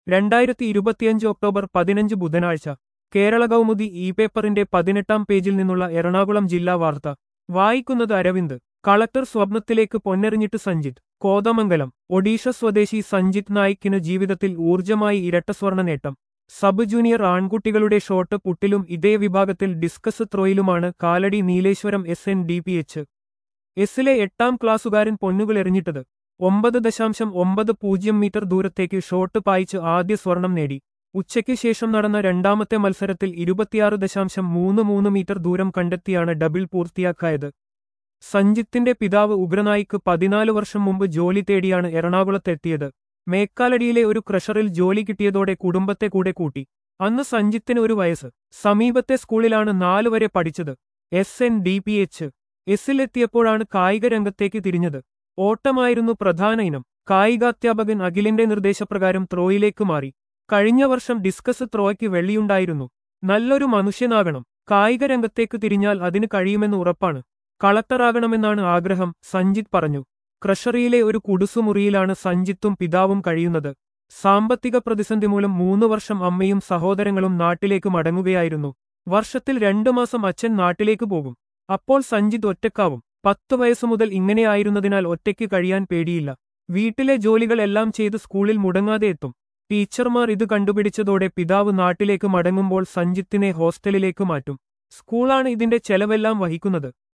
രണ്ടായിരത്തി ഇരുപത്തിയഞ്ച് ഒക്ടോബർ പതിനഞ്ച് ബുധനാഴ്ച കേരള കൗമുദി ഇ പേപ്പറിന്റെ പതിനെട്ടാം പേജിൽ നിന്നുള്ള എറണാകുളം ജില്ലാ വാർത്ത വായിക്കുന്നത് അരവിന്ദ് കളക്ടർ സ്വപ്നത്തിലേക്ക് പൊന്നെറിഞ്ഞിട്ട് സഞ്ജിത്ത് കോതമംഗലം ഒഡീഷ സ്വദേശി സഞ്ജിത്ത് നായിക്കിന് ജീവിതത്തിൽ ഊർജമായി ഇരട്ട സ്വർണ്ണ നേട്ടം സബ് ജൂനിയർ ആൺകുട്ടികളുടെ ഷോട്ട് പുട്ടിലും ഇതേ വിഭാഗത്തിൽ ഡിസ്കസ് ത്രോയിലുമാണ് Kalady Neeleswaram S N D P H എസിലെ എട്ടാം ക്ലാസ്സുകാരൻ പൊന്നുകൾ എറിഞ്ഞിട്ടത് ഒമ്പത് ദശാംശം ഒമ്പത് പൂജ്യം മീറ്റർ ദൂരത്തേക്ക് ഷോട്ട് പായിച്ച് ആദ്യ സ്വർണം നേടി ഉച്ചയ്ക്ക് ശേഷം നടന്ന രണ്ടാമത്തെ മത്സരത്തിൽ ഇരുപത്തിയാറ് ദശാംശം മൂന്ന് മൂന്ന് മീറ്റർ ദൂരം കണ്ടെത്തിയാണ് ഡബിൾ പൂർത്തിയാക്കായത് സഞ്ജിത്തിന്റെ പിതാവ് ഉഗ്രനായിക്ക് പതിനാല് വർഷം മുമ്പ് ജോലി തേടിയാണ് എറണാകുളത്തെത്തിയത് മേക്കാലടിയിലെ ഒരു ക്രഷറിൽ ജോലി കിട്ടിയതോടെ കുടുംബത്തെ കൂടെ കൂട്ടി അന്ന് സഞ്ജിത്തിന് ഒരു വയസ്സ് സമീപത്തെ സ്കൂളിലാണ് നാലുവരെ പഠിച്ചത് S N D P H എസിലെത്തിയപ്പോഴാണ് കായിക രംഗത്തേക്ക് തിരിഞ്ഞത് ഓട്ടമായിരുന്നു പ്രധാന ഇനം കായികാധ്യാപകൻ അഖിലിന്റെ നിർദ്ദേശപ്രകാരം ത്രോയിലേക്ക് മാറി കഴിഞ്ഞ വർഷം ഡിസ്കസ് ത്രോയ്ക്ക് വെള്ളിയുണ്ടായിരുന്നു നല്ലൊരു മനുഷ്യനാകണം കായിക രംഗത്തേക്ക് തിരിഞ്ഞാൽ അതിന് കഴിയുമെന്ന് ഉറപ്പാണ് കളക്ടറാകണമെന്നാണ് ആഗ്രഹം സഞ്ജിത്ത് പറഞ്ഞു ക്രഷറിയിലെ ഒരു കുടുസുമുറിയിലാണ് സഞ്ജിത്തും പിതാവും കഴിയുന്നത് സാമ്പത്തിക പ്രതിസന്ധി മൂലം മൂന്നു വർഷം അമ്മയും സഹോദരങ്ങളും നാട്ടിലേക്ക് മടങ്ങുകയായിരുന്നു വർഷത്തിൽ രണ്ടു മാസം അച്ഛൻ നാട്ടിലേക്ക് പോകും അപ്പോൾ സഞ്ജിത്ത് ഒറ്റക്കാവും പത്തു വയസ്സു മുതൽ ഇങ്ങനെയായിരുന്നതിനാൽ ഒറ്റയ്ക്ക് കഴിയാൻ പേടിയില്ല വീട്ടിലെ ജോലികളെല്ലാം ചെയ്ത് സ്കൂളിൽ മുടങ്ങാതെ എത്തും ടീച്ചർമാർ ഇത് കണ്ടുപിടിച്ചതോടെ പിതാവ് നാട്ടിലേക്ക് മടങ്ങുമ്പോൾ സഞ്ജിത്തിനെ ഹോസ്റ്റലിലേക്ക് മാറ്റും സ്കൂളാണ് ഇതിന്റെ ചെലവെല്ലാം വഹിക്കുന്നത്